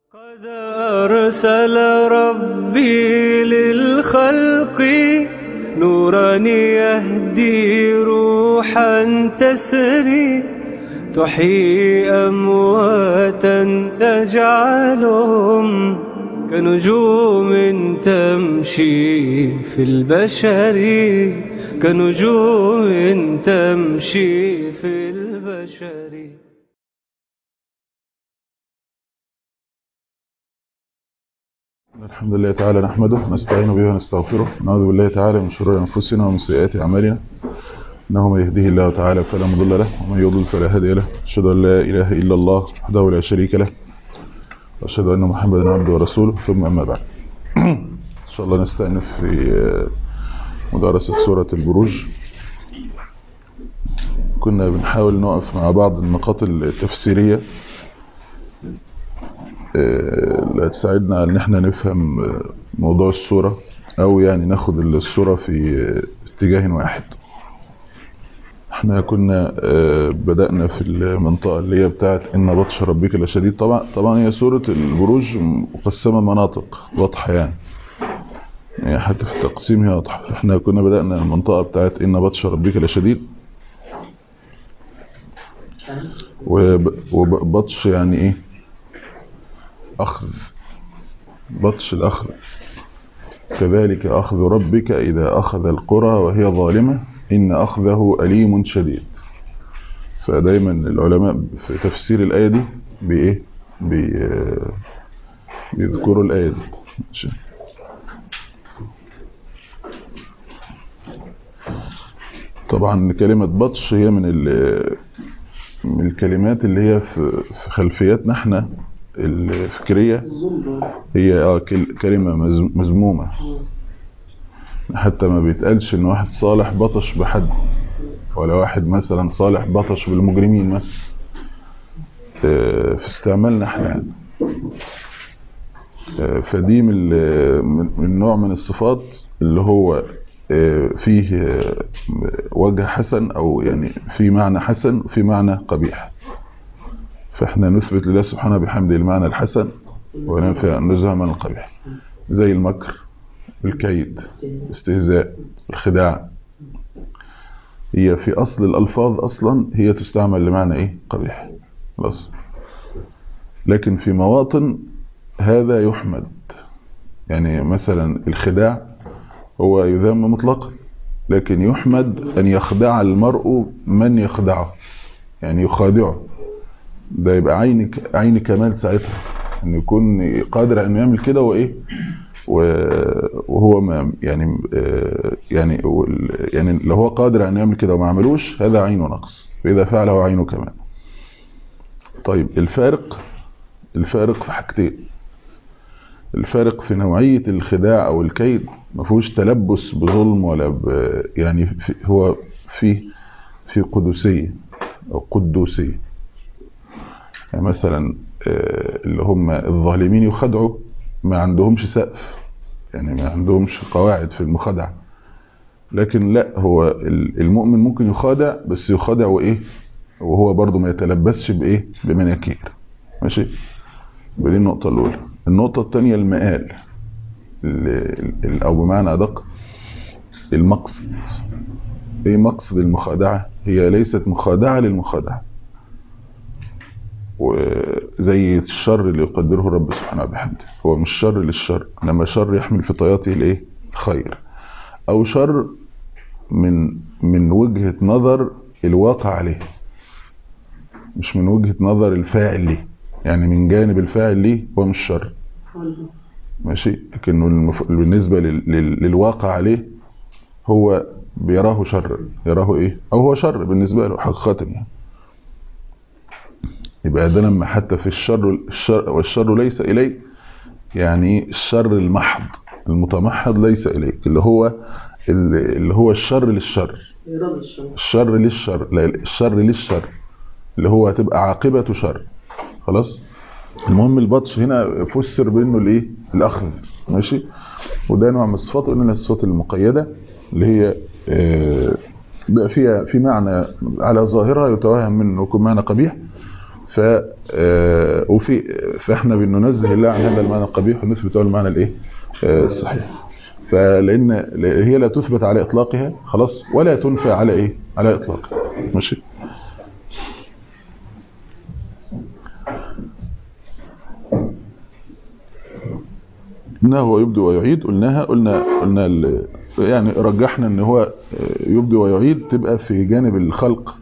قد أرسل ربي للخلق نورا يهدي روحا تسري تحيي أمواتا تجعلهم كنجوم تمشي في البشر كنجوم تمشي في البشر الحمد لله تعالى نحمده نستعين به ونستغفره نعوذ بالله تعالى من شرور أنفسنا ومن سيئات أعمالنا إنه من يهديه الله تعالى فلا مضل له ومن يضلل فلا هادي له أشهد أن لا إله إلا الله وحده لا شريك له وأشهد أن محمدا عبده ورسوله ثم أما بعد إن شاء الله نستأنف في مدارسة سورة البروج كنا بنحاول نقف مع بعض النقاط التفسيرية اللي هتساعدنا ان احنا نفهم موضوع الصورة او يعني ناخد الصورة في اتجاه واحد احنا كنا بدأنا في المنطقة اللي هي بتاعت ان بطش ربك لشديد طبعا طبعا هي سورة البروج مقسمة مناطق واضحة يعني يعني حتى في التقسيم هي واضحة احنا كنا بدأنا المنطقة بتاعت ان بطش ربك لشديد وبطش يعني ايه أخذ بطش الأخذ كذلك أخذ ربك إذا أخذ القرى وهي ظالمة إن أخذه أليم شديد فدايما العلماء في تفسير الآية دي بإيه بي بيذكروا الآية دي طبعا كلمة بطش هي من من الكلمات اللي هي في خلفياتنا احنا الفكرية هي كلمة مذمومة حتى ما بيتقالش ان واحد صالح بطش بحد ولا واحد مثلا صالح بطش بالمجرمين مثلا في استعمالنا احنا يعني فدي من نوع من الصفات اللي هو فيه وجه حسن او يعني في معنى حسن وفي معنى قبيح فاحنا نثبت لله سبحانه بحمده المعنى الحسن وننفع النزهة من القبيح زي المكر الكيد الاستهزاء الخداع هي في أصل الألفاظ أصلا هي تستعمل لمعنى إيه قبيح خلاص لكن في مواطن هذا يحمد يعني مثلا الخداع هو يذم مطلقا لكن يحمد أن يخدع المرء من يخدعه يعني يخادعه ده يبقى عين عين كمال ساعتها ان يكون قادر انه يعمل كده وايه وهو ما يعني يعني يعني لو هو قادر انه يعمل كده وما عملوش هذا عينه نقص فاذا فعله عينه كمال طيب الفارق الفارق في حاجتين الفارق في نوعية الخداع او الكيد ما فيهوش تلبس بظلم ولا ب يعني في هو في في قدسية او قدوسية يعني مثلا اللي هم الظالمين يخدعوا ما عندهمش سقف يعني ما عندهمش قواعد في المخادعة لكن لا هو المؤمن ممكن يخادع بس يخادع وايه وهو برضه ما يتلبسش بايه بمناكير ماشي دي النقطة الأولى النقطة الثانية المآل أو بمعنى أدق المقصد ايه مقصد المخادعة هي ليست مخادعة للمخادعة وزي الشر اللي يقدره رب سبحانه وبحمده هو مش شر للشر انما شر يحمل في طياته الايه خير او شر من من وجهة نظر الواقع عليه مش من وجهة نظر الفاعل ليه يعني من جانب الفاعل ليه هو مش شر ماشي لكنه المف... بالنسبة لل... لل... للواقع عليه هو بيراه شر يراه ايه او هو شر بالنسبة له حقيقة يعني يبقى ده لما حتى في الشر الشر والشر ليس إليك يعني الشر المحض المتمحض ليس إليك اللي هو اللي هو الشر للشر الشر للشر لا الشر للشر اللي هو هتبقى عاقبته شر خلاص المهم البطش هنا فسر بانه الايه الاخذ ماشي وده نوع من الصفات قلنا الصفات المقيده اللي هي بقى فيها في معنى على ظاهرها يتوهم منه يكون معنى قبيح ف آه، وفي فاحنا بننزه الله عن هذا المعنى القبيح ونثبت له المعنى الايه آه، الصحيح فلان هي لا تثبت على اطلاقها خلاص ولا تنفى على ايه على اطلاقها ماشي قلنا هو يبدو ويعيد قلناها قلنا قلنا ال- يعني رجحنا ان هو يبدو ويعيد تبقى في جانب الخلق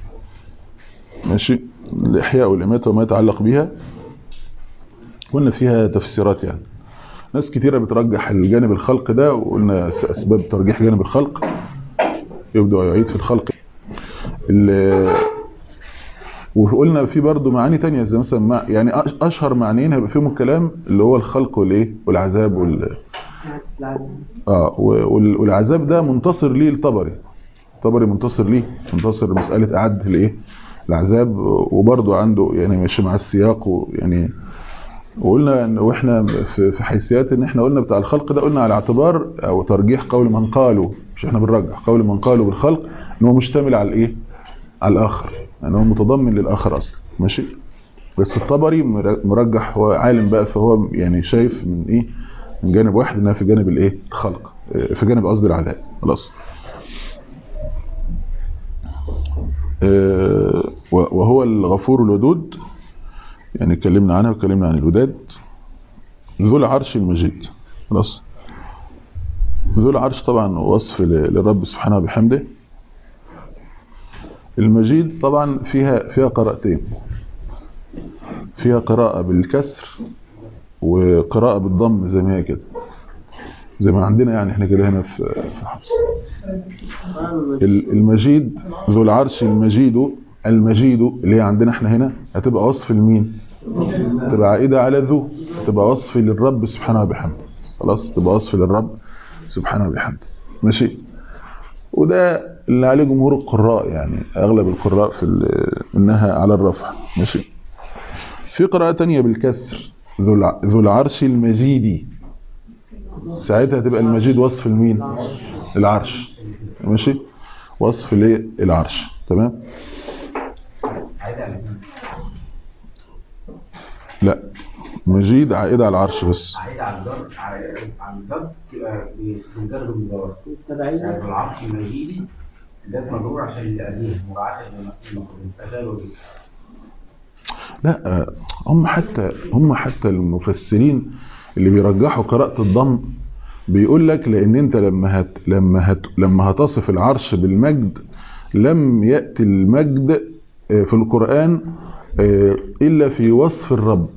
ماشي الاحياء والاماته وما يتعلق بها قلنا فيها تفسيرات يعني ناس كتيرة بترجح الجانب الخلق ده وقلنا س- اسباب ترجيح جانب الخلق يبدو ويعيد في الخلق ال- وقلنا في برضه معاني تانية زي مثلا مع يعني أش- اشهر معنيين هيبقى فيهم الكلام اللي هو الخلق والايه والعذاب وال اه و- وال- والعذاب ده منتصر ليه الطبري الطبري منتصر ليه منتصر مسألة اعد الايه العذاب وبرضه عنده يعني ماشي مع السياق ويعني وقلنا ان واحنا في في حيثيات ان احنا قلنا بتاع الخلق ده قلنا على اعتبار او ترجيح قول من قالوا مش احنا بنرجح قول من قالوا بالخلق ان هو مشتمل على الايه على الاخر يعني هو متضمن للاخر اصلا ماشي بس الطبري مر- مرجح هو عالم بقى فهو يعني شايف من ايه من جانب واحد انها في جانب الايه الخلق آه، في جانب قصدي العذاب خلاص آه، وهو الغفور الودود يعني اتكلمنا عنها واتكلمنا عن الوداد ذو العرش المجيد خلاص ذو العرش طبعا وصف ل- للرب سبحانه وبحمده المجيد طبعا فيها فيها قراءتين فيها قراءة بالكسر وقراءة بالضم زي ما هي كده زي ما عندنا يعني احنا كده هنا في في حفص ال- المجيد ذو العرش المجيد المجيد اللي هي عندنا احنا هنا هتبقى وصف لمين تبقى عائدة على ذو تبقى وصف للرب سبحانه وبحمده خلاص تبقى وصف للرب سبحانه وبحمده ماشي وده اللي عليه جمهور القراء يعني اغلب القراء في ال- انها على الرفع ماشي في قراءة تانية بالكسر ذو الع- ذو العرش المجيدي ساعتها تبقى المجيد وصف لمين العرش ماشي وصف للعرش تمام لا مجيد عائدة على العرش بس عايد على الجر على على الجر تبقى بنجرب المجرد يعني بالعرش المجيدي جت مجرور عشان التأديه مراعاة للتغالب لا هم حتى هم حتى المفسرين اللي بيرجحوا قراءة الضم بيقول لك لان انت لما هت لما هت لما هتصف العرش بالمجد لم يأتي المجد آه، في القرآن آه، إلا في وصف الرب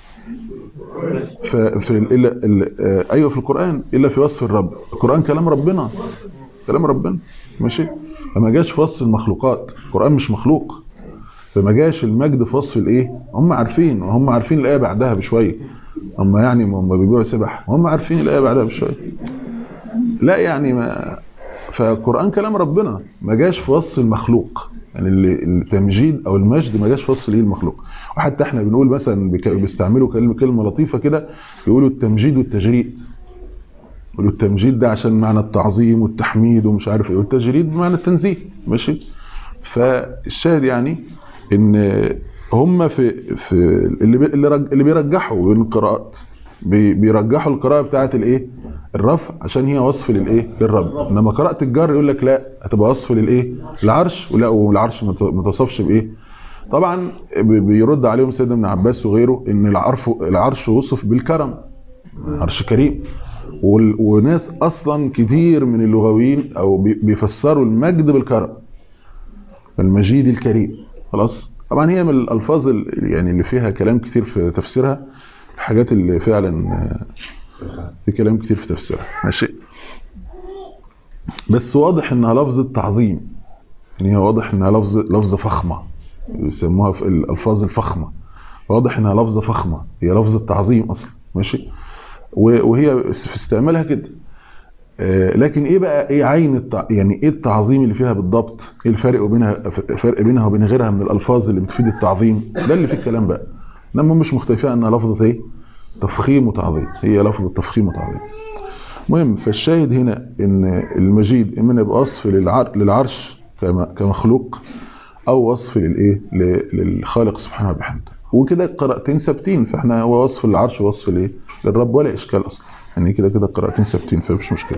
ففي إلا ال- آه، أيوة في القرآن إلا في وصف الرب القرآن كلام ربنا كلام ربنا ماشي فما جاش في وصف المخلوقات القرآن مش مخلوق فما جاش المجد في وصف الايه هم عارفين وهم عارفين الايه بعدها بشويه هم يعني هم بيبيعوا سبح هم عارفين الايه بعدها بشويه لا يعني ما فالقران كلام ربنا ما جاش في وصف المخلوق يعني اللي- التمجيد او المجد ما جاش في وصف الايه المخلوق وحتى احنا بنقول مثلا بك- بيستعملوا كلمه كلمه لطيفه كده بيقولوا التمجيد والتجريد يقولوا التمجيد ده عشان معنى التعظيم والتحميد ومش عارف ايه والتجريد بمعنى التنزيه ماشي فالشاهد يعني ان هم في في اللي بي اللي, رج اللي بيرجحوا بين القراءات بي بيرجحوا القراءه بتاعه الايه الرفع عشان هي وصف للايه للرب انما قراءه الجر يقول لك لا هتبقى وصف للايه العرش ولا والعرش ما ت- ما توصفش بايه طبعا بي- بيرد عليهم سيدنا ابن عباس وغيره ان العرف العرش وصف بالكرم عرش كريم وال- وناس اصلا كتير من اللغويين او بي- بيفسروا المجد بالكرم المجيد الكريم خلاص طبعا هي من الالفاظ ال- يعني اللي فيها كلام كتير في تفسيرها الحاجات اللي فعلا آه، في كلام كتير في تفسيرها ماشي بس واضح انها لفظة تعظيم يعني هي واضح انها لفظ لفظة فخمة يسموها في الالفاظ الفخمة واضح انها لفظة فخمة هي لفظة تعظيم اصلا ماشي و- وهي في استعمالها كده آه، لكن ايه بقى ايه عين التع... يعني ايه التعظيم اللي فيها بالضبط ايه الفرق بينها الفرق بينها وبين غيرها من الالفاظ اللي بتفيد التعظيم ده اللي فيه الكلام بقى انما مش مختلفه انها لفظه ايه تفخيم وتعظيم هي لفظه تفخيم وتعظيم المهم فالشاهد هنا ان المجيد اما يبقى وصف للعر... للعرش كما... كمخلوق او وصف للايه ل- للخالق سبحانه وبحمده وكده قراءتين ثابتين فاحنا هو وصف العرش ووصف الايه للرب ولا اشكال اصلا يعني كده كده قراءتين ثابتين فمش مشكله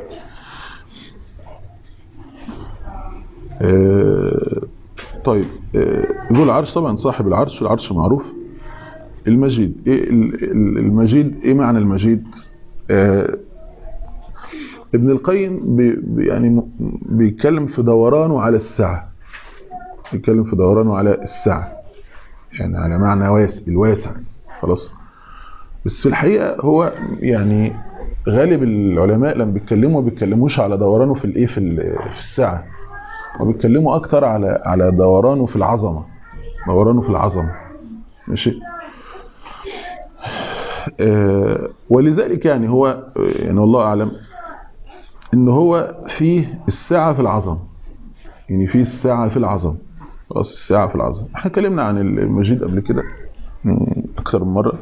آه، طيب آه، ذو العرش طبعا صاحب العرش العرش معروف المجيد ايه ال- ال- المجيد ايه معنى المجيد آه، ابن القيم بي بي- يعني م- بيتكلم في دورانه على السعة بيتكلم في دورانه على السعة يعني على معنى واسع الواسع خلاص بس في الحقيقة هو يعني غالب العلماء لما بيتكلموا ما بيتكلموش على دورانه في الايه في ال- في السعة وبيتكلموا اكتر على على دورانه في العظمة دورانه في العظمة ماشي آه، ولذلك يعني هو آه، يعني والله اعلم ان هو فيه السعة في العظمة يعني فيه السعة في العظمة خلاص السعة في العظمة احنا اتكلمنا عن المجيد قبل كده مم، اكثر من مرة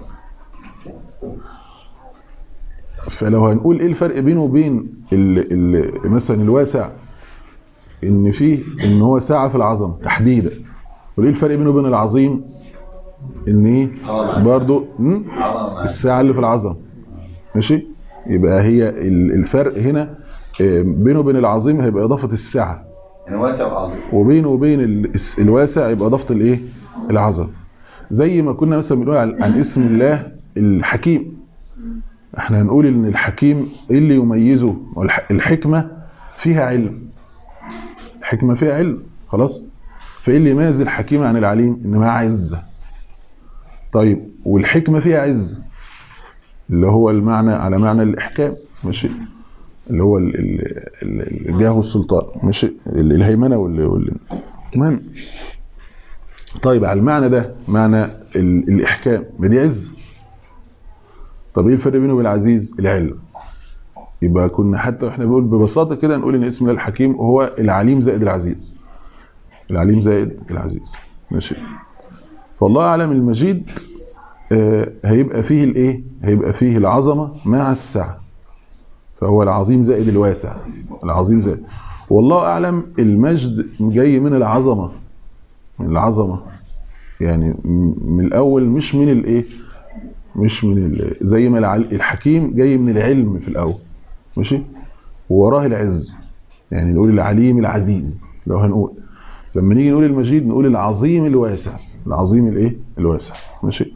فلو هنقول ايه الفرق بينه وبين ال ال مثلا الواسع ان فيه ان هو ساعة في العظمة تحديدا وايه الفرق بينه وبين العظيم ان ايه برضو مم؟ الساعة اللي في العظمة ماشي يبقى هي ال- الفرق هنا آه، بينه وبين العظيم هيبقى اضافة السعة يعني واسع وعظيم وبينه وبين ال- الس- الواسع يبقى اضافة الايه العظمة زي ما كنا مثلا بنقول عن عن اسم الله الحكيم احنا هنقول ان الحكيم ايه اللي يميزه والح- الحكمة فيها علم الحكمة فيها علم خلاص فايه اللي يميز الحكيم عن العليم ان معاه عزة طيب والحكمة فيها عزة اللي هو المعنى على معنى الاحكام ماشي اللي هو ال- ال- ال- الجاه والسلطان ماشي ال- الهيمنة وال وال- المهم طيب على المعنى ده معنى ال- الإحكام ما دي عز طب ايه الفرق بينه وبين العزيز العلم يبقى كنا حتى واحنا بنقول ببساطة كده نقول ان اسم الله الحكيم هو العليم زائد العزيز العليم زائد العزيز ماشي فالله أعلم المجيد آه، هيبقى فيه الايه هيبقى فيه العظمة مع السعة فهو العظيم زائد الواسع العظيم زائد والله أعلم المجد جاي من العظمة من العظمة يعني م- من الأول مش من الإيه مش من ال- زي ما الع- الحكيم جاي من العلم في الأول ماشي ووراه العز يعني نقول العليم العزيز لو هنقول لما نيجي نقول المجيد نقول العظيم الواسع العظيم الايه الواسع ماشي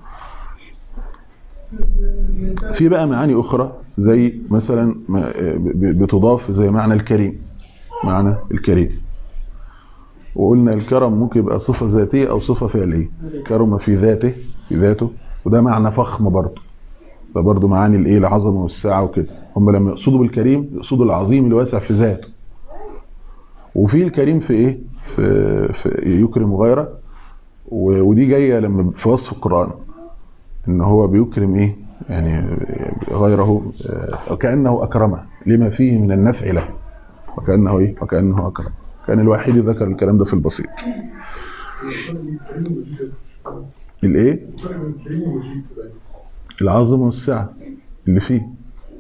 في بقى معاني أخرى زي مثلا ما- ب- بتضاف زي معنى الكريم معنى الكريم وقلنا الكرم ممكن يبقى صفة ذاتية أو صفة فعلية كرم في ذاته في ذاته وده معنى فخم برضه ده برضه معاني الايه العظمة والسعة وكده هم لما يقصدوا بالكريم يقصدوا العظيم الواسع في ذاته وفي الكريم في ايه في, في يكرم غيره و- ودي جاية لما في وصف القرآن ان هو بيكرم ايه يعني غيره آه، وكأنه أكرمه لما فيه من النفع له وكأنه ايه وكأنه أكرم كان الواحد ذكر الكلام ده في البسيط الايه العظمة والسعة اللي فيه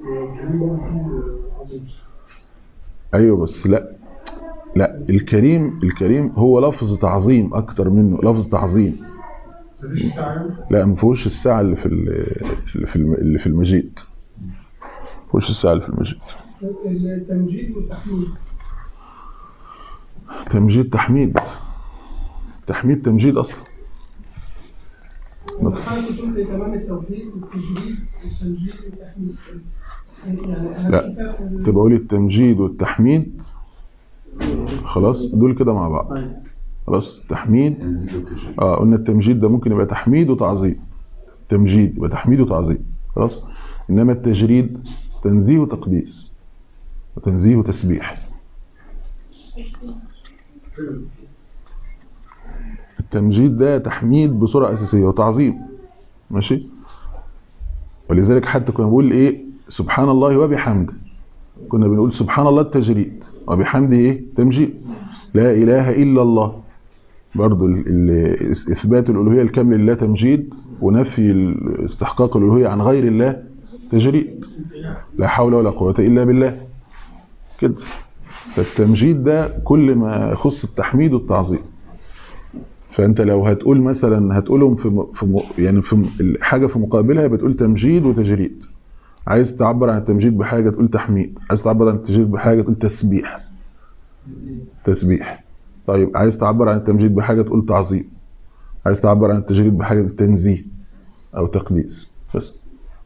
ايوه بس لا لا الكريم الكريم هو لفظ تعظيم اكتر منه لفظ تعظيم لا ما فيهوش الساعه اللي في ال- اللي في الم- اللي في المجيد ما فيهوش الساعه اللي في المجيد التمجيد والتحميد تمجيد تحميد تحميد تمجيد اصلا حضرتك قلت تمام التوحيد والتجريد والتمجيد والتحميد يعني هل لا. في فرق بين- تبقى قولي التمجيد والتحميد خلاص دول كده مع بعض خلاص تحميد اه قلنا التمجيد ده ممكن يبقى تحميد وتعظيم تمجيد يبقى تحميد وتعظيم خلاص انما التجريد تنزيه وتقديس وتنزيه وتسبيح التمجيد ده تحميد بصورة أساسية وتعظيم ماشي ولذلك حتى كنا بنقول ايه سبحان الله وبحمده كنا بنقول سبحان الله التجريد وبحمده ايه تمجيد لا اله الا الله برضو ال- ال- اثبات الالوهيه الكامله لله تمجيد ونفي ال- استحقاق الالوهيه عن غير الله تجريد لا حول ولا قوه الا بالله كده فالتمجيد ده كل ما يخص التحميد والتعظيم فانت لو هتقول مثلا هتقولهم في م... في م... يعني في م- حاجه في مقابلها بتقول تمجيد وتجريد عايز تعبر عن التمجيد بحاجه تقول تحميد عايز تعبر عن التجريد بحاجه تقول تسبيح تسبيح طيب عايز تعبر عن التمجيد بحاجه تقول تعظيم عايز تعبر عن التجريد بحاجه تقول تنزيه او تقديس بس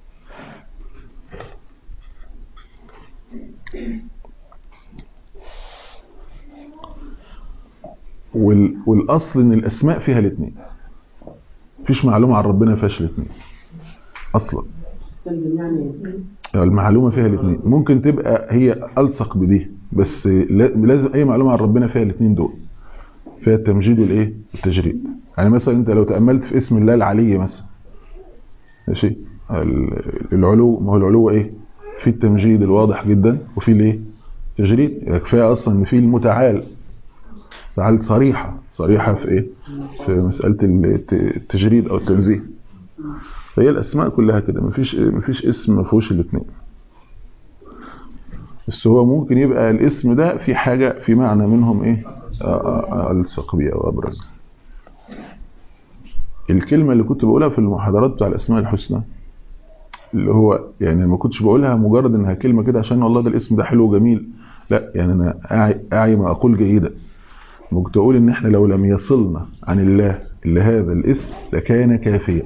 وال... والاصل ان الاسماء فيها الاثنين مفيش معلومه عن ربنا ما فيهاش الاثنين اصلا تستلزم يعني المعلومه فيها الاثنين ممكن تبقى هي الصق بدي بس لا- لازم اي معلومه عن ربنا فيها الاثنين دول فيها التمجيد والايه التجريد يعني مثلا انت لو تاملت في اسم الله العلي مثلا ماشي ال- العلو ما هو العلو ايه في التمجيد الواضح جدا وفي الايه تجريد يعني كفايه اصلا ان في المتعال تعال صريحه صريحه في ايه في مساله الت- التجريد او التنزيه فهي الاسماء كلها كده مفيش مفيش اسم ما فيهوش الاثنين بس هو ممكن يبقى الاسم ده في حاجه في معنى منهم ايه آه، آه، آه، الصق بيه او ابرز الكلمه اللي كنت بقولها في المحاضرات بتاع الاسماء الحسنى اللي هو يعني ما كنتش بقولها مجرد انها كلمه كده عشان والله ده الاسم ده حلو وجميل لا يعني انا أعي- اعي ما اقول جيدا كنت اقول ان احنا لو لم يصلنا عن الله الا هذا الاسم لكان كافيا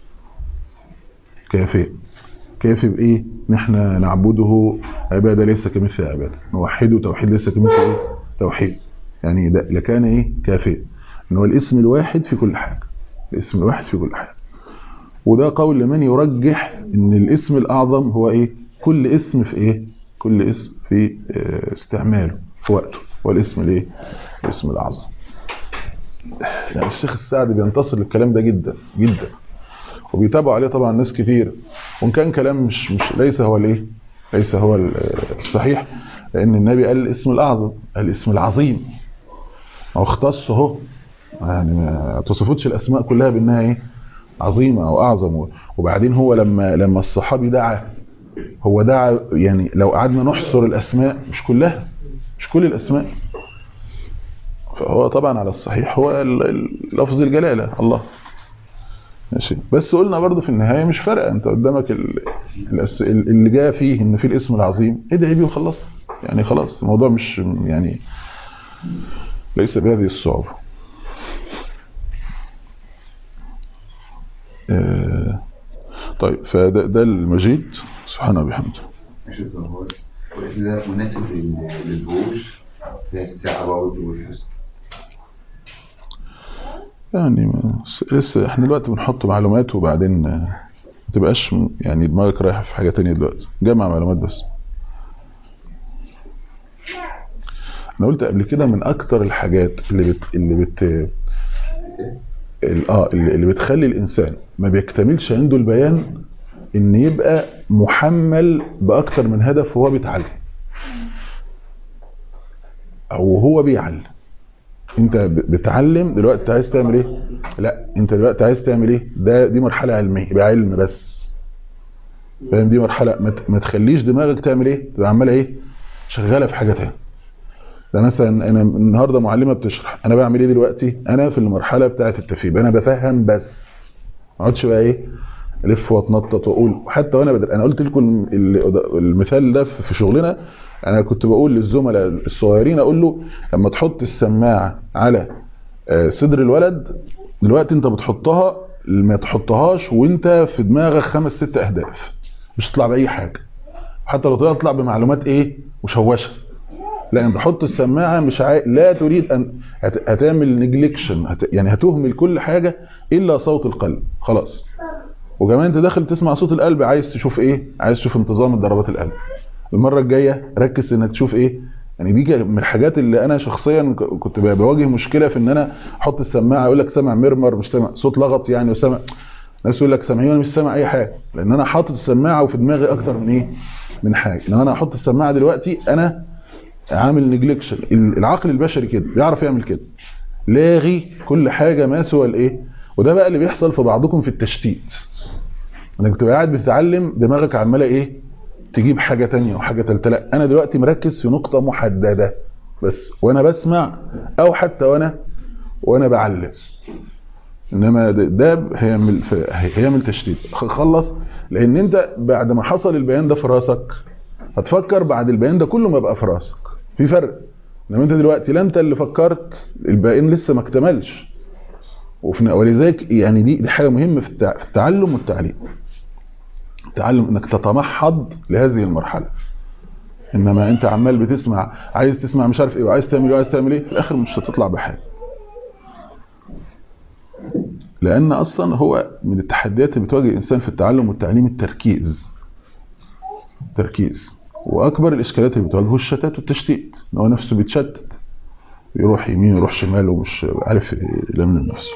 كافي كافي بايه ان احنا نعبده عباده ليس كمثل عباده نوحده توحيد ليس كمثل ايه توحيد يعني ده لكان ايه كافي ان هو الاسم الواحد في كل حاجه الاسم الواحد في كل حاجه وده قول لمن يرجح ان الاسم الاعظم هو ايه كل اسم في ايه كل اسم في آه، استعماله في وقته هو الاسم الايه الاسم الاعظم يعني الشيخ السعدي بينتصر للكلام ده جدا جدا وبيتابعوا عليه طبعا ناس كتير وان كان كلام مش مش ليس هو الايه ليس هو ال- الصحيح لان النبي قال الاسم الاعظم قال الاسم العظيم او اختص اهو يعني ما توصفوش الاسماء كلها بانها ايه عظيمه او اعظم وبعدين هو لما لما الصحابي دعا هو دعا يعني لو قعدنا نحصر الاسماء مش كلها مش كل الاسماء فهو طبعا على الصحيح هو ال- ال- لفظ الجلاله الله ماشي بس قلنا برضو في النهايه مش فارقه انت قدامك ال... الأس... ال- اللي جاء فيه ان في الاسم العظيم ادعي بيه وخلص يعني خلاص الموضوع مش يعني ليس بهذه الصعوبه آه، طيب فده ده المجيد سبحانه وبحمده ماشي هو الاسم ده مناسب لل- للبوش في الساعة برضه والحسن يعني ما- س- لسه احنا دلوقتي بنحط معلومات وبعدين آه، ما تبقاش م- يعني دماغك رايحه في حاجه تانية دلوقتي جمع معلومات بس انا قلت قبل كده من اكتر الحاجات اللي بت اللي بت ال- اه اللي اللي بتخلي الانسان ما بيكتملش عنده البيان ان يبقى محمل باكتر من هدف وهو بيتعلم او هو بيعلم انت ب- بتعلم دلوقتي عايز تعمل ايه لا انت دلوقتي عايز تعمل ايه ده دي مرحله علميه يبقى علم بس فاهم دي مرحله ما ت- ما تخليش دماغك تعمل ايه تبقى عماله ايه شغاله في حاجه تانية ده مثلا انا النهارده معلمه بتشرح انا بعمل ايه دلوقتي انا في المرحله بتاعه التفهيم انا بفهم بس ما اقعدش بقى ايه الف واتنطط واقول وحتى وانا بدل انا قلت لكم ال- المثال ده في في شغلنا انا كنت بقول للزملاء الصغيرين اقول له لما تحط السماعه على آه، صدر الولد دلوقتي انت بتحطها ما تحطهاش وانت في دماغك خمس ست اهداف مش تطلع باي حاجه حتى لو تطلع بمعلومات ايه مشوشه لا انت حط السماعه مش عاي... لا تريد ان هت... هتعمل نجليكشن هت... يعني هتهمل كل حاجه الا صوت القلب خلاص وكمان انت داخل تسمع صوت القلب عايز تشوف ايه عايز تشوف انتظام ضربات القلب المره الجايه ركز انك تشوف ايه يعني دي من الحاجات اللي انا شخصيا ك- كنت ب- بواجه مشكله في ان انا احط السماعه يقول لك سامع مرمر مش سامع صوت لغط يعني وسامع ناس يقول لك سامعين وانا مش سامع اي حاجه لان انا حاطط السماعه وفي دماغي اكتر من ايه من حاجه ان انا احط السماعه دلوقتي انا عامل نجلكشن العقل البشري كده بيعرف يعمل كده لاغي كل حاجه ما سوى الايه وده بقى اللي بيحصل في بعضكم في التشتيت انك بتبقى قاعد بتتعلم دماغك عماله ايه تجيب حاجه تانية وحاجه تالتة لا انا دلوقتي مركز في نقطه محدده بس وانا بسمع او حتى وانا وانا بعلم انما ده, ده هيعمل هيعمل تشتيت خلص لان انت بعد ما حصل البيان ده في راسك هتفكر بعد البيان ده كله ما بقى في راسك في فرق انما انت دلوقتي لا انت اللي فكرت البيان لسه ما اكتملش وفي ولذلك يعني دي دي حاجه مهمه في التع- في التعلم والتعليم التعلم انك تتمحض لهذه المرحله انما انت عمال بتسمع عايز تسمع مش عارف ايه وعايز تعمل ايه وعايز تعمل ايه في الاخر مش هتطلع بحاجه لان اصلا هو من التحديات اللي بتواجه الانسان في التعلم والتعليم التركيز تركيز واكبر الاشكالات اللي بتواجهه الشتات والتشتيت ان هو نفسه بيتشتت يروح يمين يروح شمال ومش عارف يلم نفسه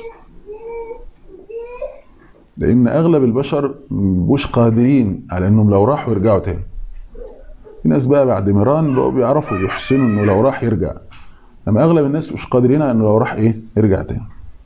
لان اغلب البشر مش قادرين على انهم لو راحوا يرجعوا تاني في ناس بقى بعد ميران بقوا بيعرفوا يحسنوا انه لو راح يرجع اما اغلب الناس مش قادرين على انه لو راح ايه يرجع تاني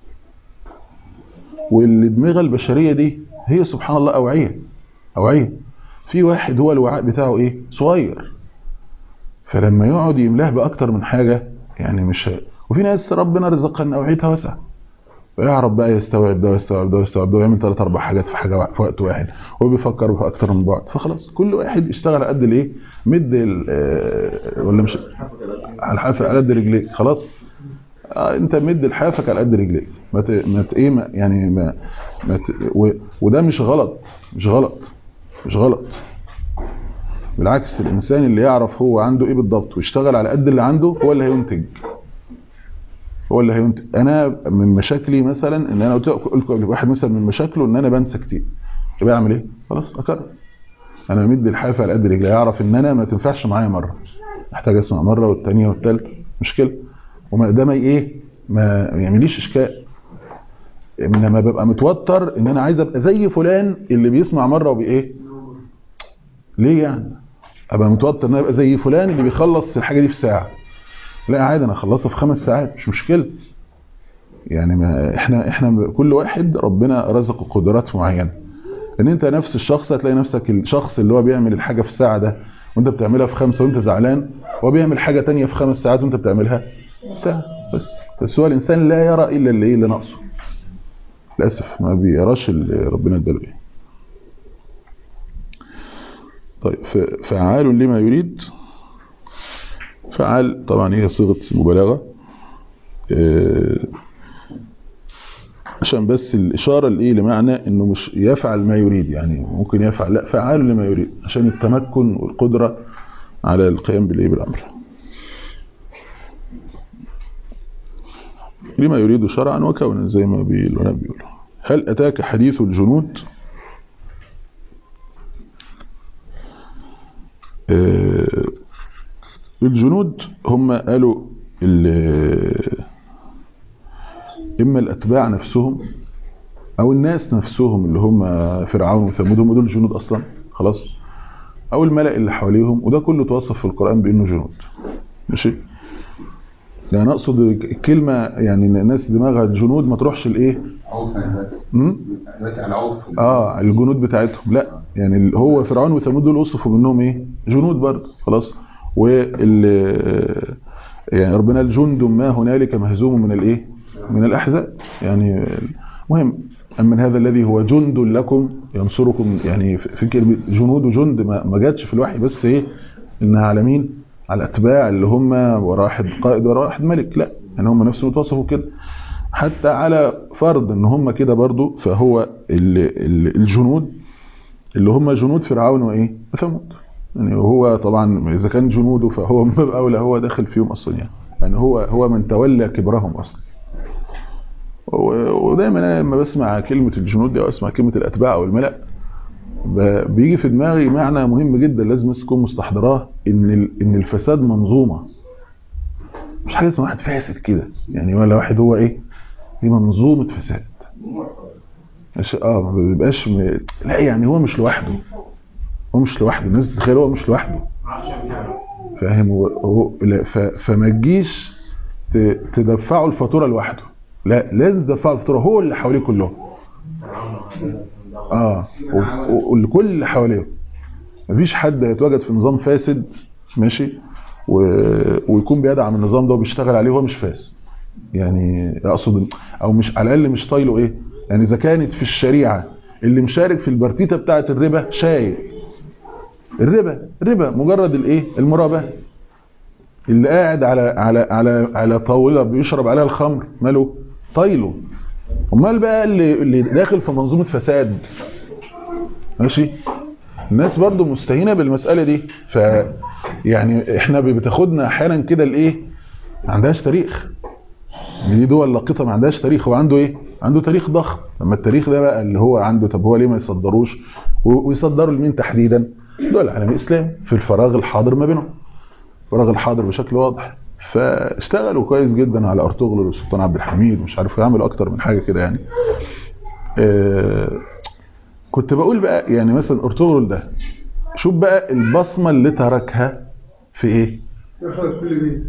والدماغ البشريه دي هي سبحان الله اوعيه اوعيه في واحد هو الوعاء بتاعه ايه صغير فلما يقعد يملاه باكتر من حاجه يعني مش ه- وفي ناس ربنا رزقها ان اوعيتها واسعه ويعرف بقى يستوعب ده ويستوعب ده ويستوعب ده ويعمل ثلاث اربع حاجات في حاجه وا- في وقت واحد هو بيفكر في اكتر من بعد فخلاص كل واحد يشتغل على قد الايه مد ال- آه، ولا مش على الحافه على قد رجليك خلاص آه انت مد لحافك على قد رجليك ما ت... ما ت... ايه ما يعني ما, ما ت... و... وده مش غلط مش غلط مش غلط بالعكس الانسان اللي يعرف هو عنده ايه بالضبط ويشتغل على قد اللي عنده هو اللي هينتج هو اللي هينتج انا من مشاكلي مثلا ان انا قلت قلت قبل واحد مثلا من مشاكله ان انا بنسى كتير يبقى اعمل ايه خلاص اكرر انا مد الحافه على قد رجلي يعرف ان انا ما تنفعش معايا مره محتاج اسمع مره والثانيه والثالثه مشكله وما ده ما ايه ما يعمليش اشكال انما ببقى متوتر ان انا عايز ابقى زي فلان اللي بيسمع مره وبايه ليه يعني ابقى متوتر ان انا ابقى زي فلان اللي بيخلص الحاجه دي في ساعه لا عادي انا اخلصها في خمس ساعات مش مشكله يعني ما احنا احنا كل واحد ربنا رزقه قدرات معينه ان انت نفس الشخص هتلاقي نفسك الشخص اللي هو بيعمل الحاجه في الساعه ده وانت بتعملها في خمسه وانت زعلان هو بيعمل حاجه تانية في خمس ساعات وانت بتعملها ساعه بس بس هو الانسان لا يرى الا اللي ايه اللي ناقصه للاسف ما بيراش اللي ربنا اداله ايه طيب ف- فعال لما يريد فعال طبعا هي صيغه مبالغه آه، عشان بس الإشارة لإيه لمعنى إنه مش يفعل ما يريد يعني ممكن يفعل لا فعال لما يريد عشان التمكن والقدرة على القيام بالإيه بالأمر لما يريد شرعا وكونا زي ما بي- العلماء بيقولوا هل أتاك حديث الجنود آه، الجنود هم قالوا ال- إما الأتباع نفسهم أو الناس نفسهم اللي هم فرعون وثمود هم دول جنود أصلا خلاص أو الملأ اللي حواليهم وده كله توصف في القرآن بأنه جنود ماشي يعني أقصد الكلمة يعني إن الناس دماغها جنود ما تروحش الإيه عوف انا دلوقتي م? دلوقتي على عوف اه الجنود بتاعتهم لا يعني ال- هو فرعون وثمود دول وصفوا منهم ايه جنود برضه خلاص وال يعني ربنا الجند ما هنالك مهزوم من الايه من الاحزاب يعني المهم اما هذا الذي هو جند لكم ينصركم يعني في في كلمه جنود وجند ما ما جاتش في الوحي بس ايه انها على مين على الاتباع اللي هم ورا واحد قائد ورا واحد ملك لا يعني هم نفسهم توصفوا كده حتى على فرض ان هم كده برضو فهو ال- ال- الجنود اللي هم جنود فرعون وايه وثمود يعني هو طبعا اذا كان جنوده فهو من باب اولى هو داخل فيهم اصلا يعني يعني هو هو من تولى كبرهم اصلا و- ودايما انا لما بسمع كلمه الجنود دي او اسمع كلمه الاتباع او الملأ ب- بيجي في دماغي معنى مهم جدا لازم الناس تكون مستحضراه ان ال- ان الفساد منظومه مش حاجه اسمها واحد فاسد كده يعني ولا واحد هو ايه دي منظومه فساد مش اه ما بيبقاش م... لا يعني هو مش لوحده هو مش لوحده الناس تتخيل هو مش لوحده فاهم هو, هو لا ف... فما تجيش ت... تدفعه الفاتوره لوحده لا لازم تدفعه الفاتوره هو اللي حواليه كلهم اه و- و- والكل اللي حواليه مفيش حد هيتواجد في نظام فاسد ماشي و... ويكون بيدعم النظام ده وبيشتغل عليه وهو مش فاسد يعني اقصد او مش على الاقل مش طايله ايه يعني اذا كانت في الشريعه اللي مشارك في البرتيته بتاعه الربا شايع الربا الربا مجرد الايه المرابحه اللي قاعد على على على على طاوله بيشرب عليها الخمر ماله طايله امال بقى اللي اللي داخل في منظومه فساد ماشي الناس برضو مستهينه بالمساله دي ف يعني احنا بتاخدنا احيانا كده الايه ما عندهاش تاريخ دي دول لقطه ما عندهاش تاريخ هو عنده ايه عنده تاريخ ضخم لما التاريخ ده بقى اللي هو عنده طب هو ليه ما يصدروش و- ويصدروا لمين تحديدا دول العالم الاسلامي في الفراغ الحاضر ما بينهم الفراغ الحاضر بشكل واضح فاشتغلوا كويس جدا على ارطغرل والسلطان عبد الحميد مش عارف يعملوا اكتر من حاجه كده يعني آه، كنت بقول بقى يعني مثلا ارطغرل ده شوف بقى البصمه اللي تركها في ايه دخلت كل بيت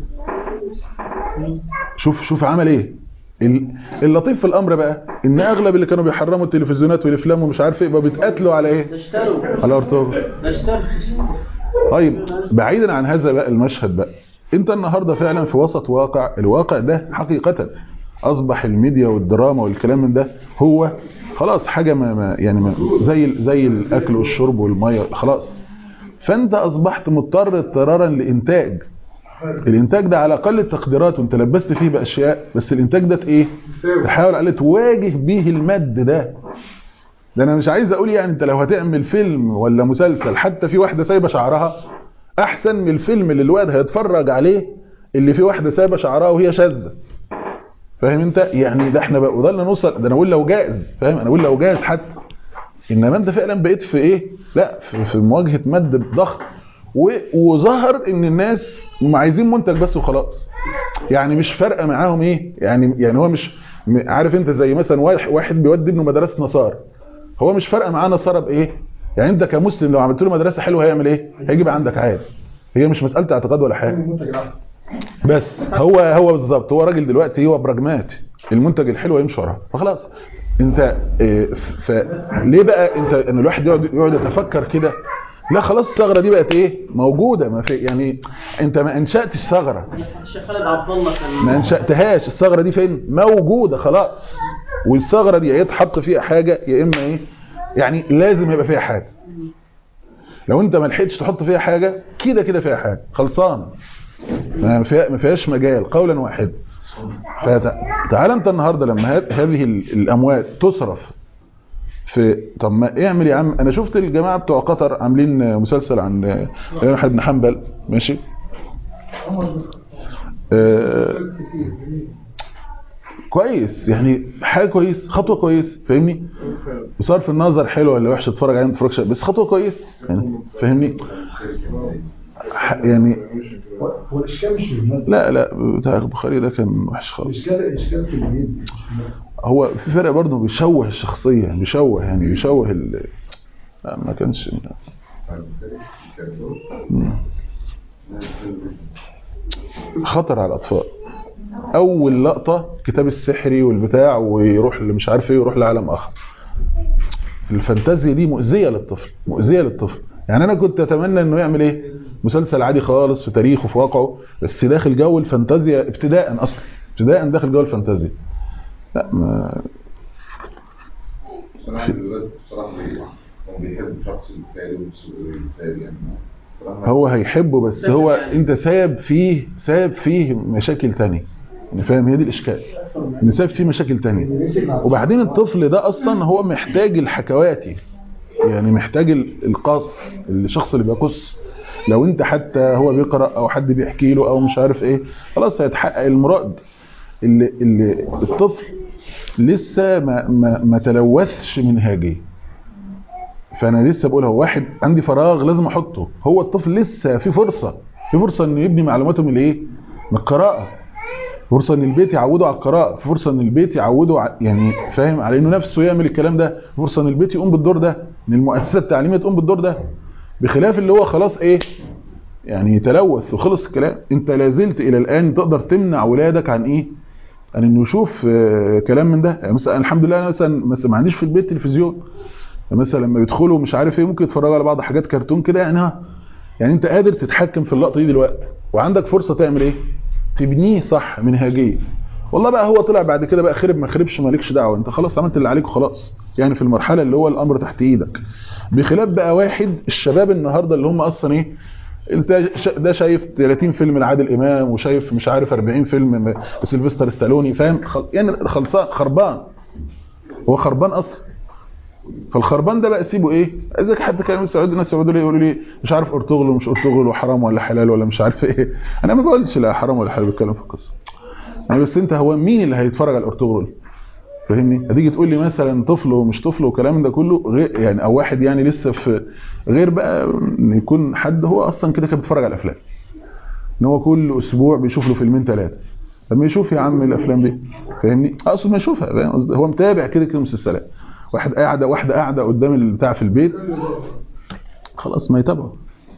شوف شوف عمل ايه ال- اللطيف في الامر بقى ان اغلب اللي كانوا بيحرموا التلفزيونات والافلام ومش عارف ايه بقى بيتقاتلوا على ايه على ارطغرل طيب بعيدا عن هذا بقى المشهد بقى انت النهارده فعلا في وسط واقع الواقع ده حقيقة اصبح الميديا والدراما والكلام من ده هو خلاص حاجة ما ما يعني ما زي ال- زي الاكل والشرب والميه خلاص فانت اصبحت مضطر اضطرارا لانتاج الانتاج ده على اقل التقديرات وانت لبست فيه باشياء بس الانتاج ده ايه تحاول عليه تواجه بيه المد ده ده انا مش عايز اقول يعني انت لو هتعمل فيلم ولا مسلسل حتى في واحده سايبه شعرها احسن من الفيلم اللي الواد هيتفرج عليه اللي فيه واحده سايبه شعرها وهي شاذه فاهم انت يعني ده احنا بقى وضلنا نوصل ده انا اقول لو جائز فاهم انا اقول لو جائز حتى انما انت فعلا بقيت في ايه لا في, في مواجهه مد ضخم و- وظهر ان الناس هم عايزين منتج بس وخلاص يعني مش فارقه معاهم ايه يعني يعني هو مش م- عارف انت زي مثلا واحد واحد بيودي ابنه مدرسه نصارى هو مش فارقه معاه نصارى بايه يعني انت كمسلم لو عملت له مدرسه حلوه هيعمل ايه هيجي بقى عندك عادي هي مش مساله اعتقاد ولا حاجه المنتج الاحسن بس هو هو بالظبط هو راجل دلوقتي هو براجماتي المنتج الحلو يمشي وراه فخلاص انت إيه، ف ليه بقى انت ان الواحد يقعد يقعد يتفكر كده لا خلاص الثغره دي بقت ايه موجوده ما في يعني انت ما انشاتش الثغره الشيخ خالد عبد الله كان ما انشاتهاش الثغره دي فين موجوده خلاص والثغره دي يا يتحط فيها حاجه يا اما ايه يعني لازم يبقى فيها حاجه لو انت ما لحقتش تحط فيها حاجه كده كده فيها حاجه خلصان ما فيها ما فيهاش مجال قولا واحدا فتعال انت النهارده لما ه- هذه ال- الاموال تصرف في طب ما اعمل يا عم انا شفت الجماعه بتوع قطر عاملين مسلسل عن الامام احمد بن حنبل ماشي آه، كويس يعني حاجه كويس خطوه كويس فاهمني بصرف النظر حلو ولا وحش اتفرج عليه ما تتفرجش بس خطوه كويس يعني فاهمني ح- يعني هو الاشكال مش في المادة لا لا بتاع البخاري ده كان وحش خالص الاشكال الاشكال في اليد هو في فرق برضه بيشوه الشخصيه يعني بيشوه يعني بيشوه ال لا ما كانش مم. خطر على الاطفال اول لقطه كتاب السحري والبتاع ويروح اللي مش عارف ايه ويروح لعالم اخر الفانتازيا دي مؤذيه للطفل مؤذيه للطفل يعني انا كنت اتمنى انه يعمل ايه مسلسل عادي خالص في تاريخه في واقعه بس داخل جو الفانتازيا ابتداء اصلا ابتداء داخل جو الفانتازيا لا ما انا عندي دلوقتي بصراحه بي- هو بيحب الشخص المثالي والمثالي يعني بصراحة هو هيحبه بس هو انت سايب فيه سايب فيه مشاكل تانية يعني فاهم هي دي الاشكال ان سايب فيه مشاكل تانية وبعدين الطفل ده اصلا هو محتاج الحكواتي يعني محتاج ال- القص الشخص اللي بيقص لو انت حتى هو بيقرا او حد بيحكي له او مش عارف ايه خلاص هيتحقق المراد اللي, اللي الطفل لسه ما ما, ما تلوثش منهاجيه فانا لسه بقول هو واحد عندي فراغ لازم احطه هو الطفل لسه في فرصه في فرصه انه يبني معلوماته من الايه من القراءه فرصه ان البيت يعوده على القراءه فرصه ان البيت يعوده ع- يعني فاهم على انه نفسه يعمل الكلام ده فرصه ان البيت يقوم بالدور ده ان المؤسسه التعليميه تقوم بالدور ده بخلاف اللي هو خلاص ايه يعني تلوث وخلص الكلام انت لازلت الى الان تقدر تمنع ولادك عن ايه عن انه يشوف آه، كلام من ده يعني مثلا الحمد لله انا مثلا مثلا ما عنديش في البيت تلفزيون مثلا لما يدخلوا مش عارف ايه ممكن يتفرجوا على بعض حاجات كرتون كده يعني ها يعني انت قادر تتحكم في اللقطه دي دلوقتي وعندك فرصه تعمل ايه تبنيه صح منهجيه والله بقى هو طلع بعد كده بقى خرب ما خربش مالكش دعوه انت خلاص عملت اللي عليك وخلاص يعني في المرحله اللي هو الامر تحت ايدك بخلاف بقى واحد الشباب النهارده اللي هم اصلا ايه انت شا- ده شايف 30 فيلم لعادل امام وشايف مش عارف 40 فيلم سيلفستر ستالوني فاهم خل... يعني خلصان خربان هو خربان اصلا فالخربان ده بقى سيبه ايه اذا حد كان السعودي الناس يقعدوا لي يقولوا لي مش عارف ارطغرل ومش ارطغرل وحرام ولا حلال ولا مش عارف ايه انا ما بقولش لا حرام ولا حلال بتكلم في القصه يعني بس انت هو مين اللي هيتفرج على الارطغرل فاهمني هتيجي تقول لي مثلا طفل ومش طفل والكلام ده كله غير يعني او واحد يعني لسه في غير بقى ان يكون حد هو اصلا كده كان بيتفرج على الافلام ان هو كل اسبوع بيشوف له فيلمين ثلاثه لما يشوف يا عم الافلام دي فاهمني اقصد ما يشوفها فاهم قصدي؟ هو متابع كده كده مسلسلات واحد قاعده واحده قاعده قدام البتاع في البيت خلاص ما يتابعه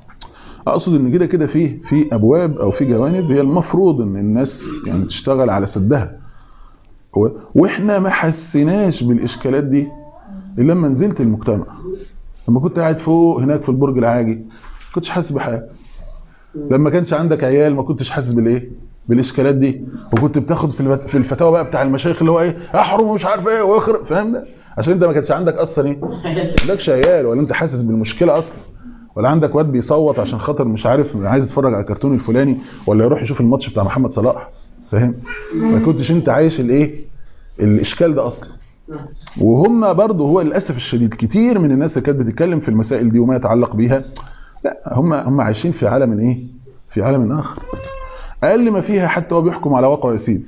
اقصد ان كده كده في في ابواب او في جوانب هي المفروض ان الناس يعني تشتغل على سدها و- واحنا ما حسيناش بالاشكالات دي الا لما نزلت المجتمع لما كنت قاعد فوق هناك في البرج العاجي ما كنتش حاسس بحاجه لما كانش عندك عيال ما كنتش حاسس بالايه بالاشكالات دي وكنت بتاخد في الفت- في الفتاوى بقى بتاع المشايخ اللي هو ايه احرم ومش عارف ايه واخر فاهم ده عشان انت ما كانش عندك اصلا ايه ما عندكش عيال ولا انت حاسس بالمشكله اصلا ولا عندك واد بيصوت عشان خاطر مش عارف عايز يتفرج على الكرتون الفلاني ولا يروح يشوف الماتش بتاع محمد صلاح فاهم ما كنتش انت عايش الايه الاشكال ده اصلا وهم برضه هو للاسف الشديد كتير من الناس اللي كانت بتتكلم في المسائل دي وما يتعلق بيها لا هم هم عايشين في عالم ايه في عالم اخر اقل ما فيها حتى هو بيحكم على واقعه يا سيدي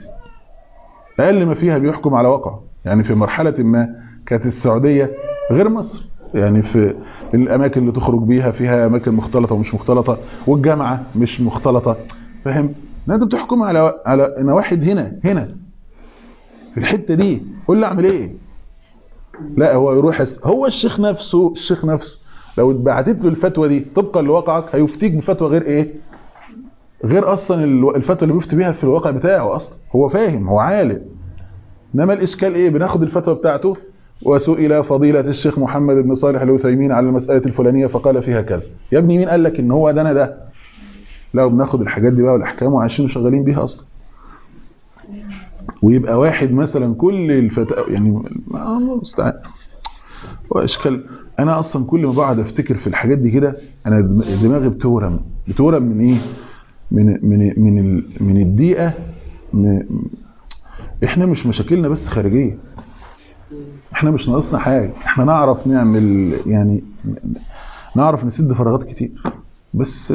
اقل ما فيها بيحكم على واقعه يعني في مرحله ما كانت السعوديه غير مصر يعني في الاماكن اللي تخرج بيها فيها اماكن مختلطه ومش مختلطه والجامعه مش مختلطه فاهم ان انت بتحكم على على نواحي هنا هنا في الحته دي قول لي اعمل ايه لا هو يروح يس... هو الشيخ نفسه الشيخ نفسه لو اتبعتت له الفتوى دي طبقا لواقعك هيفتيك بفتوى غير ايه غير اصلا الو- الفتوى اللي بيفتي بيها في الواقع بتاعه اصلا هو فاهم هو عالم انما الاشكال ايه بناخد الفتوى بتاعته وسئل فضيلة الشيخ محمد بن صالح العثيمين على المسألة الفلانية فقال فيها كذا يا ابني مين قال لك ان هو ده انا ده لا بناخد الحاجات دي بقى والاحكام وعايشين وشغالين بيها اصلا ويبقى واحد مثلا كل الفتاوى يعني ما الله المستعان هو اشكال انا اصلا كل ما بقعد افتكر في الحاجات دي كده انا دم- دماغي بتورم بتورم من ايه من من من ال- من الدقيقه م- احنا مش مشاكلنا بس خارجيه احنا مش ناقصنا حاجه احنا نعرف نعمل يعني نعرف نسد فراغات كتير بس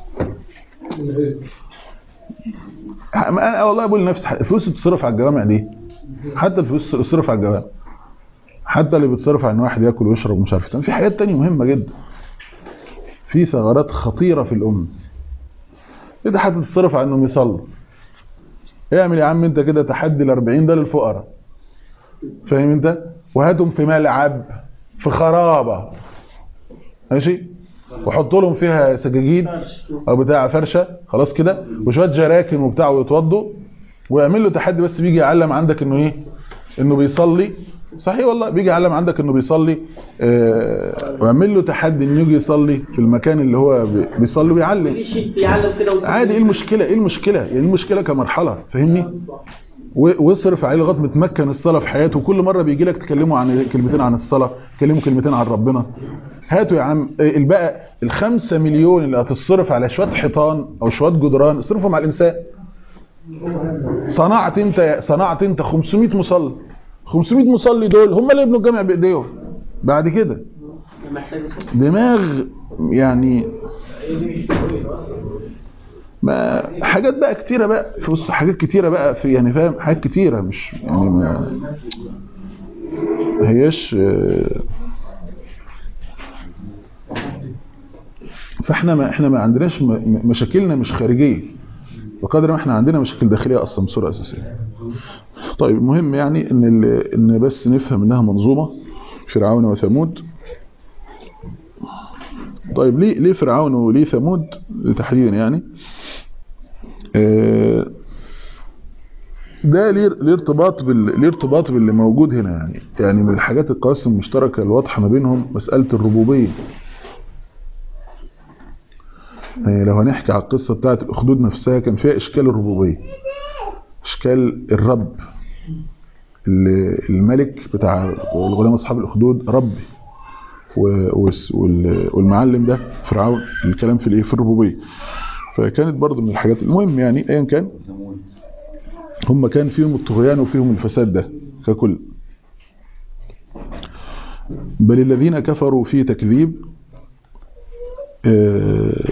انا والله بقول لنفسي الفلوس اللي بتصرف على الجوامع دي حتى الفلوس اللي بتصرف على الجوامع حتى اللي بتصرف على ان واحد ياكل ويشرب ومش عارف إيه. في حاجات تانية مهمه جدا في ثغرات خطيره في الامه كده حتى تصرف على انهم يصلوا اعمل يا عم انت كده تحدي ال 40 ده للفقراء فاهم انت وهاتهم في ملعب في خرابه ماشي وحط لهم فيها سجاجيد او بتاع فرشه خلاص كده وشويه جراكن وبتاع ويتوضوا ويعمل له تحدي بس بيجي يعلم عندك انه ايه انه بيصلي صحيح والله بيجي يعلم عندك انه بيصلي آه ويعمل له تحدي انه يجي يصلي في المكان اللي هو بي- بيصلي ويعلم يشد بيعلم كده ويسيب عادي ايه المشكله ايه المشكله يعني المشكله كمرحله فاهمني و- واصرف عليه لغايه ما تمكن الصلاه في حياته وكل مره بيجي لك تكلموا عن كلمتين عن الصلاه تكلموا كلمتين عن ربنا هاتوا يا عم إيه البقى الخمسة مليون اللي هتصرف على شويه حيطان او شويه جدران اصرفهم على الانسان صنعت انت صنعت انت 500 مصلي 500 مصلي دول هم اللي يبنوا الجامع بايديهم بعد كده محتاج يصلي. دماغ يعني ما حاجات بقى كتيرة بقى في بص حاجات كتيرة بقى في يعني فاهم حاجات كتيرة مش يعني ما ما هياش آه، فاحنا ما احنا ما عندناش م- م- مشاكلنا مش خارجية بقدر ما احنا عندنا مشاكل داخلية اصلا بصورة اساسية طيب المهم يعني ان ال- ان بس نفهم انها منظومة فرعون وثمود طيب ليه ليه فرعون وليه ثمود تحديدا يعني آه، ده ليه ليه ارتباط بال ليه ارتباط باللي موجود هنا يعني يعني من الحاجات القواسم المشتركه الواضحه ما بينهم مساله الربوبيه يعني لو هنحكي على القصه بتاعه الاخدود نفسها كان فيها اشكال الربوبيه اشكال الرب اللي الملك بتاع الغلام اصحاب الاخدود ربي و- والس- وال- والمعلم ده فرعون الكلام في الايه في الربوبيه فكانت برضو من الحاجات المهم يعني ايا كان هم كان فيهم الطغيان وفيهم الفساد ده ككل بل الذين كفروا في تكذيب آه،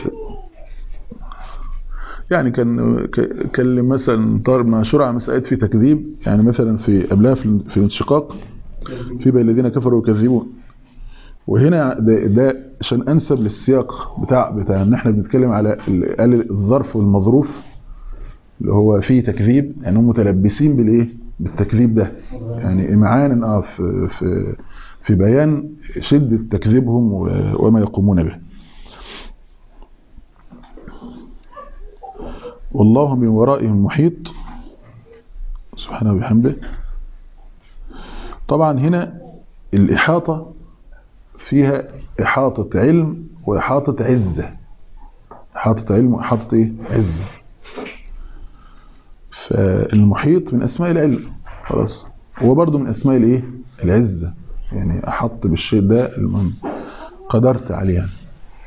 يعني كان ك- كان مثلا طار ما شرع مسألة في تكذيب يعني مثلا في قبلها في في الانشقاق في بل الذين كفروا يكذبون وهنا ده, ده عشان انسب للسياق بتاع بتاع ان احنا بنتكلم على ال- قال الظرف والمظروف اللي هو فيه تكذيب يعني هم متلبسين بالايه بالتكذيب ده يعني معان اه في في في بيان شدة تكذيبهم و- وما يقومون به والله من ورائهم محيط سبحانه وبحمده طبعا هنا الإحاطة فيها إحاطة علم وإحاطة عزة إحاطة علم وإحاطة إيه؟ عزة فالمحيط من أسماء العلم خلاص هو برضو من أسماء الإيه؟ العزة يعني أحط بالشيء ده المهم قدرت عليه يعني.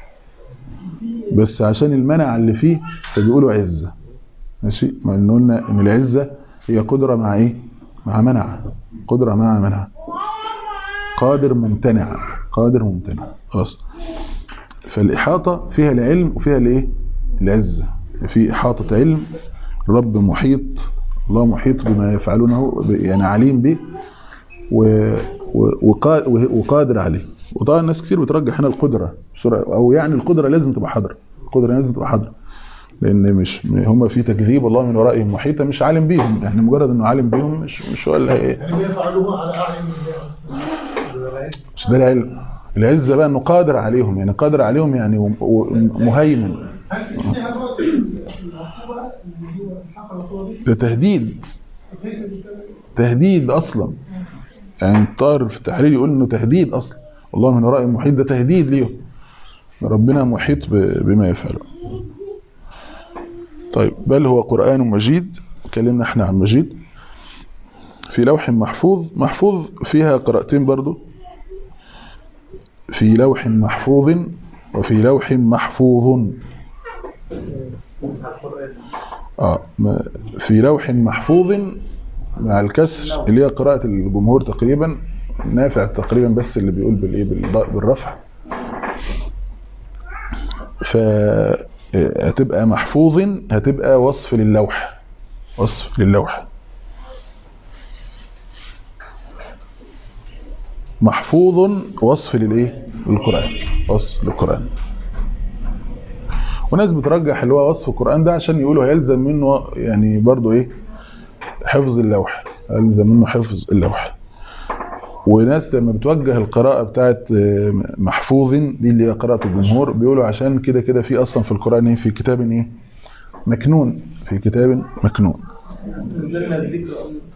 بس عشان المنع اللي فيه فبيقولوا عزة ماشي ما إن قلنا ان العزة هي قدرة مع ايه مع منع قدرة مع منع قادر ممتنع قادر ممتنع خلاص فالإحاطة فيها العلم وفيها الايه العزة في إحاطة علم رب محيط الله محيط بما يفعلونه يعني عليم به و وقا- وقادر عليه وطبعا الناس كتير بترجح هنا القدرة بسرعة- او يعني القدرة لازم تبقى حاضرة القدرة لازم تبقى حاضرة لان مش هم في تكذيب الله من ورائهم محيطة مش عالم بيهم يعني مجرد انه عالم بيهم مش مش هو اللي هي- يعني يفعلوه على أعين مش ده العلم العزة بقى انه قادر عليهم يعني قادر عليهم يعني وم- ومهيمن هل فيها برضه العقوبة اللي هو الحق العقوبة دي ده تهديد كيف بتسمى؟ تهديد اصلا يعني الطائر في التحرير يقول انه تهديد اصلا الله من وراء المحيط ده تهديد ليهم ربنا محيط ب- بما يفعله طيب بل هو قرآن مجيد اتكلمنا احنا عن مجيد في لوح محفوظ محفوظ فيها قراءتين برضو في لوح محفوظ وفي لوح محفوظ اه ما- في لوح محفوظ مع الكسر اللي هي قراءة الجمهور تقريبا نافع تقريبا بس اللي بيقول بالايه بالض- بالرفع ف هتبقى محفوظ هتبقى وصف للوح وصف للوح محفوظ وصف للايه للقرآن وصف للقرآن وناس بترجح اللي هو وصف القرآن ده عشان يقولوا هيلزم منه يعني برضو ايه حفظ اللوح يلزم منه حفظ اللوح وناس لما بتوجه القراءة بتاعت آه، محفوظ دي اللي هي قراءة الجمهور بيقولوا عشان كده كده في أصلا في القرآن ايه في كتاب ايه مكنون في كتاب مكنون نزلنا الذكر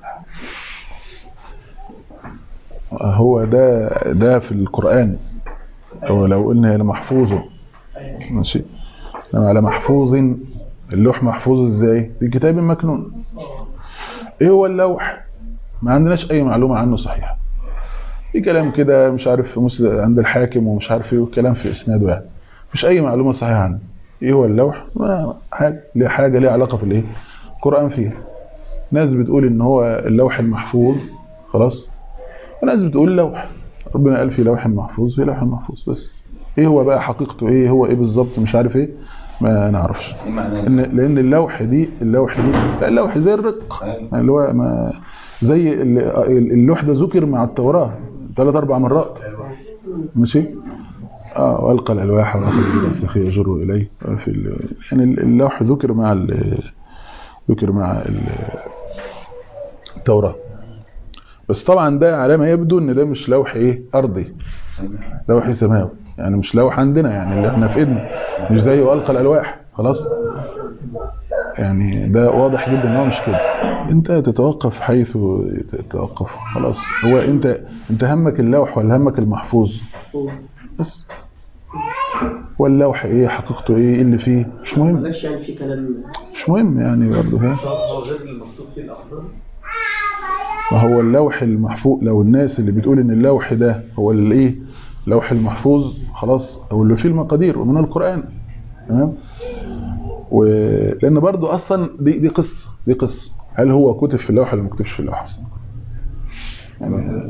هو ده ده في القرآن هو لو قلنا هي محفوظ ماشي انما على محفوظ اللوح محفوظ ازاي في كتاب مكنون ايه هو اللوح ما عندناش اي معلومة عنه صحيحة في كلام كده مش عارف في مسل... عند الحاكم ومش عارف ايه والكلام في اسناده يعني مش اي معلومة صحيحة عنه ايه هو اللوح ما حاجة ليه حاجة ليها علاقة في الايه القرآن فيها ناس بتقول ان هو اللوح المحفوظ خلاص وناس بتقول لوح ربنا قال في لوح محفوظ في لوح محفوظ بس ايه هو بقى حقيقته ايه هو ايه بالظبط مش عارف ايه ما نعرفش إن لان اللوح دي اللوح دي لا اللوح زي الرق يعني اللي هو ما زي ال- اللوح ده ذكر مع التوراة ثلاث اربع مرات ماشي اه والقى الالواح واخذ بالسخي يجر اليه في ال- يعني اللوح ذكر مع ال- ذكر مع ال- التوراة بس طبعا ده على ما يبدو ان ده مش لوح ايه ارضي لوح سماوي يعني مش لوح عندنا يعني اللي احنا في ايدنا مش زي والقى الالواح خلاص يعني ده واضح جدا ان هو مش كده انت تتوقف حيث تتوقف خلاص هو انت انت همك اللوح ولا همك المحفوظ بس واللوح ايه حقيقته ايه إيه اللي فيه مش مهم مبقاش يعني في كلام مش مهم يعني برضه ها هو غير المكتوب فيه الأفضل ما هو اللوح المحفوظ لو الناس اللي بتقول ان اللوح ده هو الايه اللوح المحفوظ خلاص او اللي فيه المقادير ومن القرآن تمام ولان برضو اصلا دي دي قصه دي قصه هل هو كتب في اللوح ولا ما كتبش في اللوح اصلا يعني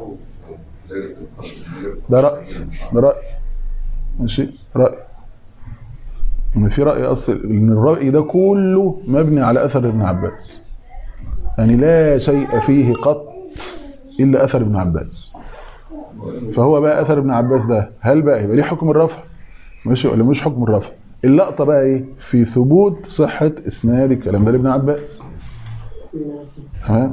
ده رأي ده رأي ماشي رأي ان في رأي اصل ان الرأي ده كله مبني على اثر ابن عباس يعني لا شيء فيه قط الا اثر ابن عباس فهو بقى اثر ابن عباس ده هل بقى يبقى ليه حكم الرفع ماشي ولا مش حكم الرفع اللقطه بقى ايه في ثبوت صحه اسناد الكلام ده لابن عباس تمام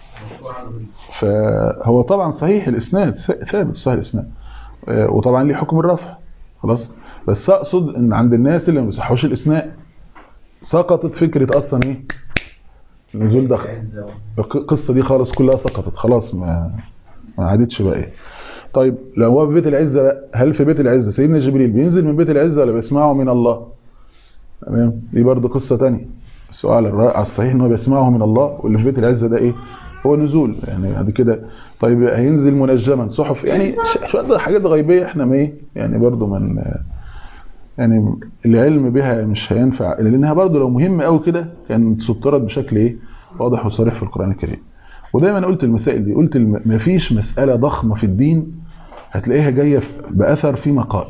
فهو طبعا صحيح الاسناد ثابت صحيح الاسناد آه، وطبعا ليه حكم الرفع خلاص بس اقصد ان عند الناس اللي ما بيصحوش الاسناد سقطت فكره اصلا ايه النزول ده القصه دي خالص كلها سقطت خلاص ما ما عادتش بقى ايه طيب لو هو في بيت العزه بقى هل في بيت العزه سيدنا جبريل بينزل من بيت العزه ولا بيسمعه من الله تمام دي برضه قصه ثانيه السؤال الرائع الصحيح ان هو بيسمعه من الله واللي في بيت العزه ده ايه هو نزول يعني بعد كده طيب هينزل منجما صحف يعني ش- شويه حاجات غيبيه احنا ما ايه يعني برضه من يعني العلم بها مش هينفع لانها برضه لو مهمه قوي كده كانت سطرت بشكل ايه واضح وصريح في القران الكريم ودايما قلت المسائل دي قلت الم- مفيش مساله ضخمه في الدين هتلاقيها جايه في- باثر في مقال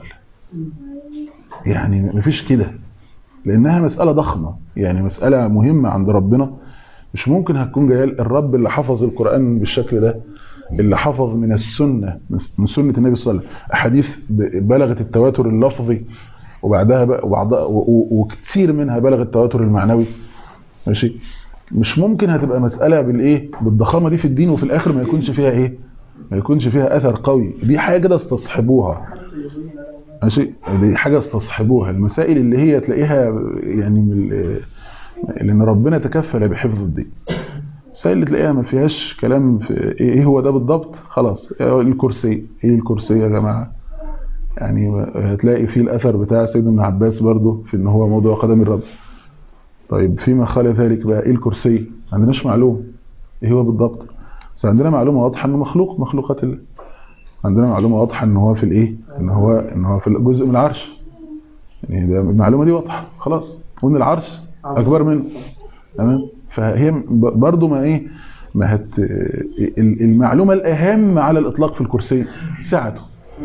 يعني مفيش كده لانها مساله ضخمه يعني مساله مهمه عند ربنا مش ممكن هتكون جايه الرب اللي حفظ القران بالشكل ده اللي حفظ من السنه من سنه النبي صلى الله عليه وسلم احاديث ب- بلغت التواتر اللفظي وبعدها بقى وبعضها و- و- وكتير منها بلغ التواتر المعنوي ماشي مش ممكن هتبقى مساله بالايه بالضخامه دي في الدين وفي الاخر ما يكونش فيها ايه ما يكونش فيها اثر قوي دي حاجه كده استصحبوها ماشي دي حاجه استصحبوها المسائل اللي هي تلاقيها يعني من ال- لان ربنا تكفل بحفظ الدين المسائل اللي تلاقيها ما فيهاش كلام في ايه إيه هو ده بالضبط خلاص الكرسي ايه الكرسي يا جماعه يعني هتلاقي فيه الاثر بتاع سيدنا ابن عباس برضه في ان هو موضوع قدم الرب طيب فيما خالف ذلك بقى ايه الكرسي ما عندناش معلومه ايه هو بالضبط بس عندنا معلومه واضحه انه مخلوق مخلوقات الله عندنا معلومه واضحه ان هو في الايه ان هو ان هو في جزء من العرش يعني ده المعلومه دي واضحه خلاص وان العرش اكبر منه تمام فهي ب- برضو ما ايه ما هت ال- المعلومه الاهم على الاطلاق في الكرسي سعته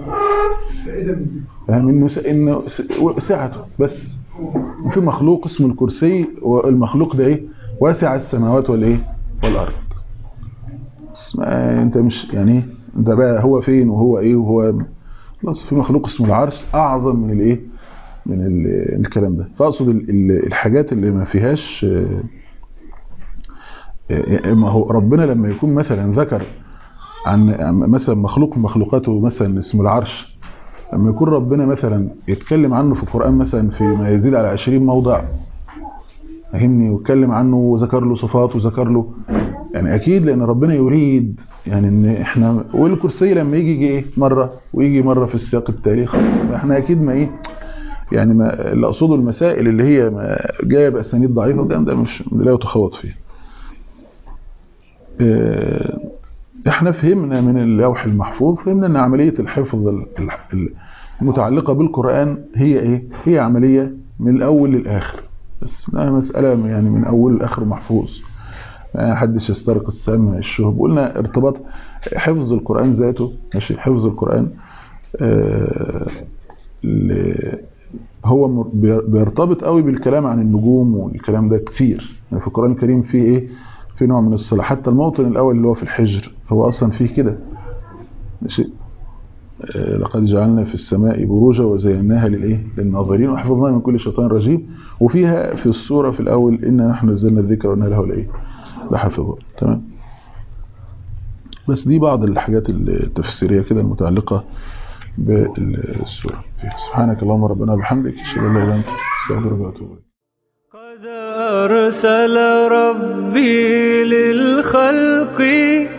فاهم انه س- انه س- سعته بس وفي مخلوق اسمه الكرسي والمخلوق ده ايه واسع السماوات والايه والارض بس ما انت مش يعني ايه انت بقى هو فين وهو ايه وهو خلاص في مخلوق اسمه العرش اعظم من الايه من ال- الكلام ده فاقصد ال- ال- الحاجات اللي ما فيهاش آه، آه، ما هو ربنا لما يكون مثلا ذكر عن عن مثلا مخلوق من مخلوقاته مثلا اسمه العرش لما يكون ربنا مثلا يتكلم عنه في القرآن مثلا في ما يزيد على 20 موضع فهمني واتكلم عنه وذكر له صفات وذكر له يعني اكيد لان ربنا يريد يعني ان احنا والكرسي لما يجي يجي ايه مره ويجي مره في السياق التاريخ احنا اكيد ما ايه يعني ما اللي اقصده المسائل اللي هي ما جايه باسانيد ضعيفه والكلام ده مش لا يتخوض فيه آه، احنا فهمنا من اللوح المحفوظ فهمنا ان عمليه الحفظ ال- ال- المتعلقه بالقران هي ايه هي عمليه من الاول للاخر بس انها مساله يعني من اول لاخر محفوظ ما حدش يسترق السمع الشهب قلنا ارتباط حفظ القران ذاته ماشي حفظ القران آه، ل- هو مر- بير- بيرتبط قوي بالكلام عن النجوم والكلام ده كتير يعني في القرآن الكريم فيه ايه في نوع من الصلاة حتى الموطن الأول اللي هو في الحجر هو أصلا فيه كده ماشي آه، لقد جعلنا في السماء بروجا وزيناها للايه للناظرين وحفظناها من كل شيطان رجيم وفيها في السورة في الأول إنا نحن نزلنا الذكر وإنا له لإيه لحافظون تمام بس دي بعض الحاجات التفسيرية كده المتعلقة بالسورة سبحانك اللهم ربنا وبحمدك اشهد ان لا اله الا انت استغفرك واتوب اليك قد أرسل ربي للخلق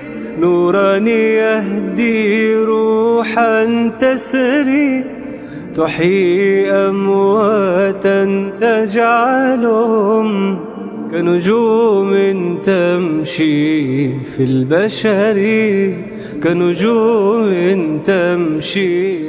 نورا يهدي روحا تسري تحيي أمواتا تجعلهم كنجوم تمشي في البشر كنجوم تمشي